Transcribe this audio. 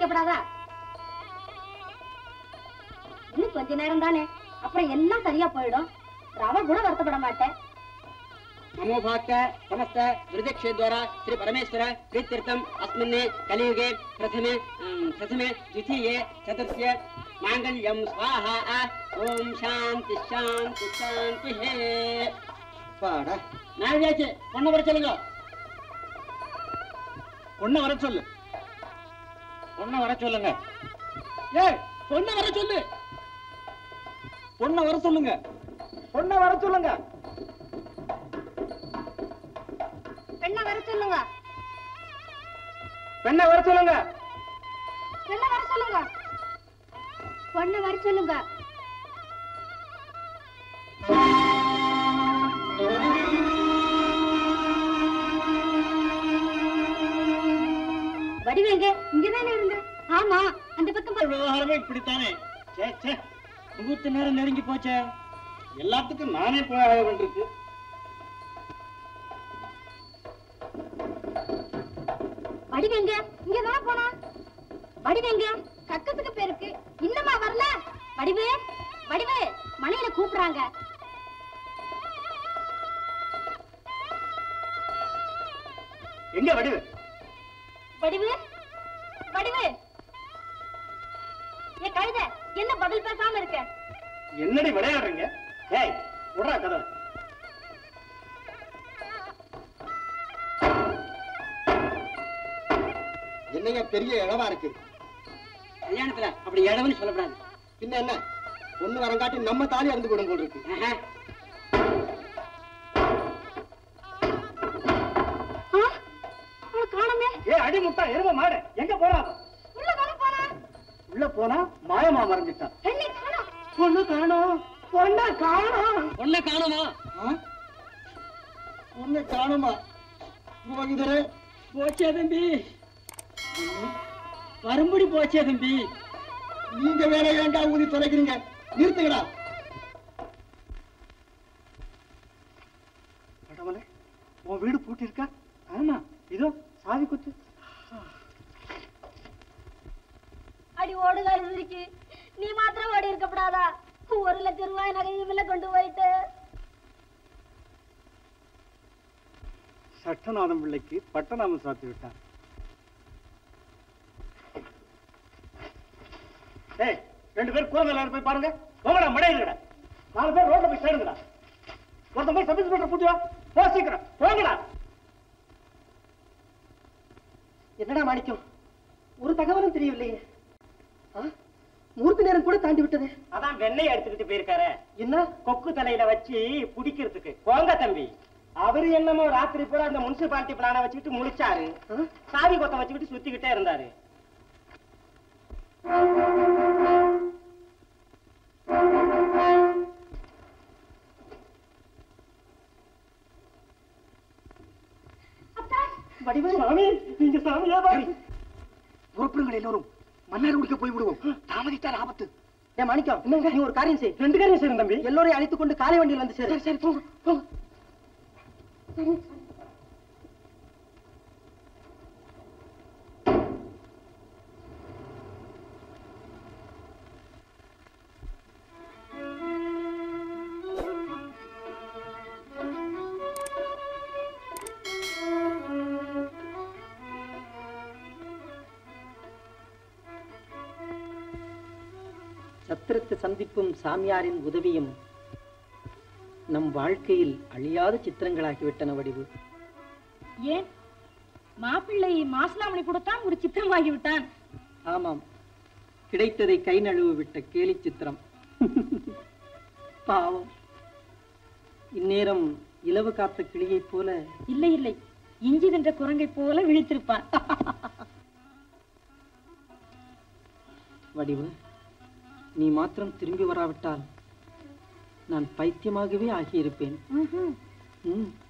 இருக்கப்படாதா இன்னும் கொஞ்ச நேரம் தானே அப்புறம் எல்லாம் சரியா போயிடும் ரவ கூட வருத்தப்பட மாட்டேன் नमोभाक्त समस्त दुर्दक्षे द्वारा श्री परमेश्वर प्रीत्यर्थम अस्मिन् कलियुगे प्रथमे अं, प्रथमे द्वितीये चतुर्थे माङ्गल्यं स्वाहा ओम शांति शांति शांति हे பாடா நாளையாச்சு பொண்ணு வர சொல்லுங்க பொண்ணை வர சொல்லு பொண்ணை வர சொல்லுங்க ஏய் பொண்ணு வர சொல்லு பொண்ணை வர சொல்லுங்க பொண்ணை வர சொல்லுங்க பெண்ணை வர சொல்லுங்க பெண்ணை வர சொல்லுங்க பெண்ணை வர சொல்லுங்க பொண்ணை வர சொல்லுங்க வடிவேங்க இங்கதானே இருந்த ஆமா அந்த பக்கம் பா- விவகாரமே இப்படித்தானே சே சே முகூர்த்த நேரம் நெருங்கி போச்சே எல்லாத்துக்கும் நானே போய் ஆக வேண்டியிருக்கு வடிவேங்க இங்கதானே போனா வடிவேங்க கக்கத்துக்கு பேருக்கு இன்னமா வரல வடிவே வடிவே மனையில கூப்பிடுறாங்க எங்க வடிவு வடிவு வடிவு ஏ கழுத என்ன பதில் பேசாம இருக்க என்னடி விளையாடுறீங்க ஏய் விடுறா கதை என்னங்க பெரிய இடமா இருக்கு கல்யாணத்துல அப்படி இடவுன்னு சொல்லக்கூடாது பின்ன என்ன பொண்ணு வரங்காட்டி நம்ம தாலி அறந்து கொடுங்க போல் இருக்கு ஆஹா. ஆ, அவளை காணோமே ஏ அடி முட்டா எரும மாடு எங்க போறா உள்ள தானே போனா உள்ள போனா மாயமா மறைஞ்சிட்டான் பெண்ணை காணோம் பொண்ணு காணோம் பொண்ணை காணோம் பொண்ணை காணுமா பொண்ணை காணுமா புரோகிதரே போச்சே தம்பி வரும்படி போச்சே தம்பி நீங்க வேற ஏன்டா ஊதி தொலைக்கிறீங்க நிறுத்துங்கடா கடவுளே உன் வீடு பூட்டி இருக்கா ஆமா இதோ சாவி குத்து அடி ஓடுகால் இருக்கு நீ மாத்திரம் ஓடி இருக்கப்படாதா ஒரு லட்சம் ரூபாய் நகையும் இல்ல கொண்டு போயிட்டு சட்டநாதம் பிள்ளைக்கு பட்டநாமம் சாத்தி விட்டான் ஏய் ரெண்டு பேரும் கூற மேல போய் பாருங்க போங்கடா மடையிலடா நாலு பேர் ரோட்ல போய் சேருங்கடா ஒருத்தன் போய் சர்வீஸ் பண்ற கூட்டி வா போ சீக்கிரம் போங்கடா என்னடா மாணிக்கம் ஒரு தகவலும் தெரியவில்லையே ஆ? முகூர்த்த நேரம் கூட தாண்டி விட்டது அதான் வெண்ணெய் எடுத்துக்கிட்டு போயிருக்காரு என்ன கொக்கு தலையில வச்சு குடிக்கிறதுக்கு போங்க தம்பி அவரு என்னமோ ராத்திரி பூரா அந்த முனிசிபாலிட்டி பிளான வச்சுக்கிட்டு முழிச்சாரு ஆ? சாவி கொத்த வச்சுக்கிட்டு சுத்திக்கிட்டே இருந்தாரு வடிவு சாமி நீங்க சாமியா பாரு புறப்படுங்கள் எல்லோரும் மன்னார் குடிக்க போய் விடுவோம் தாமதித்தால் ஆபத்து ஏ மாணிக்கம் என்னங்க நீ ஒரு காரியம் செய் ரெண்டு காரியம் செய்யணும் தம்பி எல்லோரையும் அழைத்துக் கொண்டு காலை வண்டியில் வந்து சேரு சரி போங்க போங்க சத்திரத்து சந்திப்பும் சாமியாரின் உதவியும் நம் வாழ்க்கையில் அழியாத சித்திரங்களாகிவிட்டன வடிவு ஏன் மாப்பிள்ளை மாசலாமணி கொடுத்தான் ஒரு சித்திரம் வாங்கி விட்டான் ஆமாம் கிடைத்ததை கை நழுவ விட்ட கேலி சித்திரம் பாவம் இந்நேரம் இலவு காத்த கிளியைப் போல இல்லை இல்லை இஞ்சி தின்ற குரங்கை போல விழித்திருப்பான் வடிவு நீ மாத்திரம் திரும்பி வராவிட்டால் நான் பைத்தியமாகவே ஆகியிருப்பேன் ம்ஹும். ம்